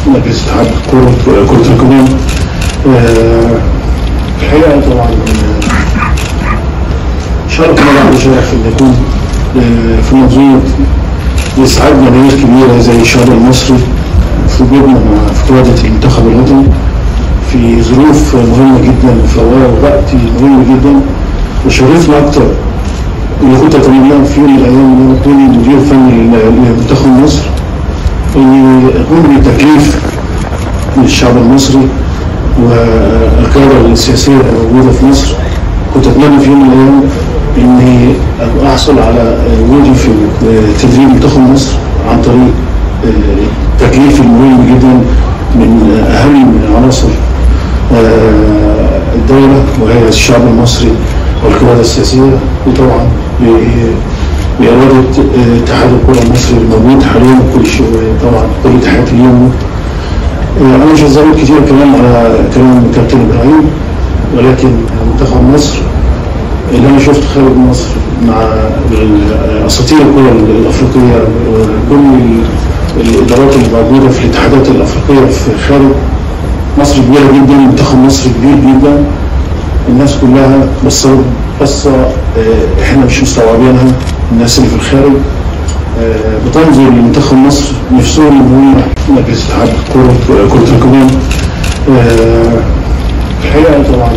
مجلس اتحاد كرة كرة القدم آه، الحقيقة طبعا آه، شرف طبعا وشرف ان يكون آه، في منظومة يسعد جماهير كبيرة زي الشعب المصري في وجودنا مع في قيادة المنتخب الوطني في ظروف مهمة جدا في وقت مهم جدا وشرفنا أكتر اللي كنت أتمناه في يوم من الأيام إن أنا أكون مدير فني لمنتخب مصر إني أقوم بتكليف للشعب المصري والقيادة السياسية الموجودة في مصر كنت أتمنى في يوم من الأيام إني أبقى أحصل على وجودي في تدريب منتخب مصر عن طريق التكليف المهم جدا من أهم عناصر الدولة وهي الشعب المصري والقيادة السياسية وطبعا بإرادة اتحاد الكرة المصري الموجود حاليا كل شيء طبعا كل تحياتي اليوم أنا مش هزود كتير كلام على كلام كابتن إبراهيم ولكن منتخب مصر اللي أنا شفت خارج مصر مع أساطير الكرة الأفريقية وكل الإدارات اللي موجودة في الاتحادات الأفريقية في خارج مصر كبيرة جدا منتخب مصر كبير جدا الناس كلها بس قصة احنا مش مستوعبينها الناس اللي في الخارج بتنظر لمنتخب مصر نفسهم ان هم مجلس اتحاد كرة كرة القدم الحقيقة طبعا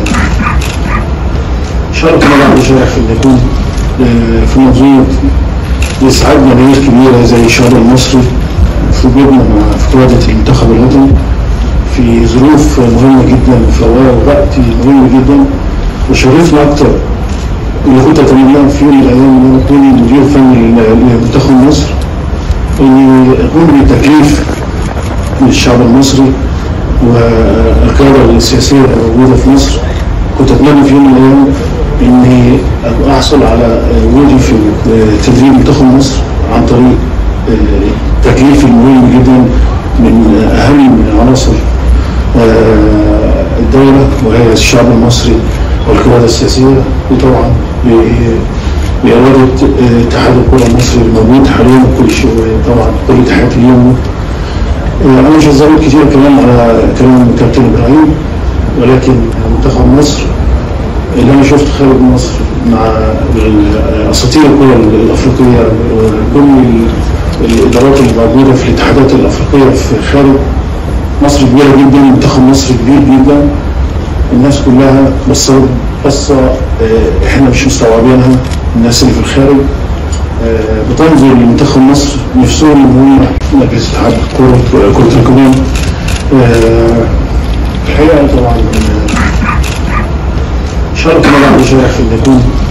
شرف طبعا وشرف ان يكون في منظومة يسعد جماهير كبيرة زي الشعب المصري في وجودنا مع في قيادة المنتخب الوطني في ظروف مهمة جدا في وقت مهم جدا وشرفنا أكتر اللي كنت أتمناه في يوم من الأيام إن أنا أكون مدير فني لمنتخب مصر إني أقوم بتكليف للشعب المصري والقيادة السياسية الموجودة في مصر كنت أتمنى في يوم من الأيام إني أحصل على وجودي في تدريب منتخب مصر عن طريق التكليف المهم جدا من أهم عناصر الدولة وهي الشعب المصري والقيادة السياسية وطبعا بإرادة اتحاد الكرة المصري الموجود حاليا كل شيء طبعا كل تحياتي اليوم أنا مش هزود كتير كلام على كلام كابتن إبراهيم ولكن منتخب مصر اللي أنا شفت خارج مصر مع أساطير الكرة الأفريقية وكل الإدارات اللي موجودة في الاتحادات الأفريقية في خارج مصر كبيرة جدا منتخب مصر كبير جدا الناس كلها بس قصة احنا مش مستوعبينها الناس اللي في الخارج بتنظر لمنتخب مصر نفسهم ان هم مجلس اتحاد كرة كرة القدم الحقيقة طبعا شرف طبعا وشرف ان يكون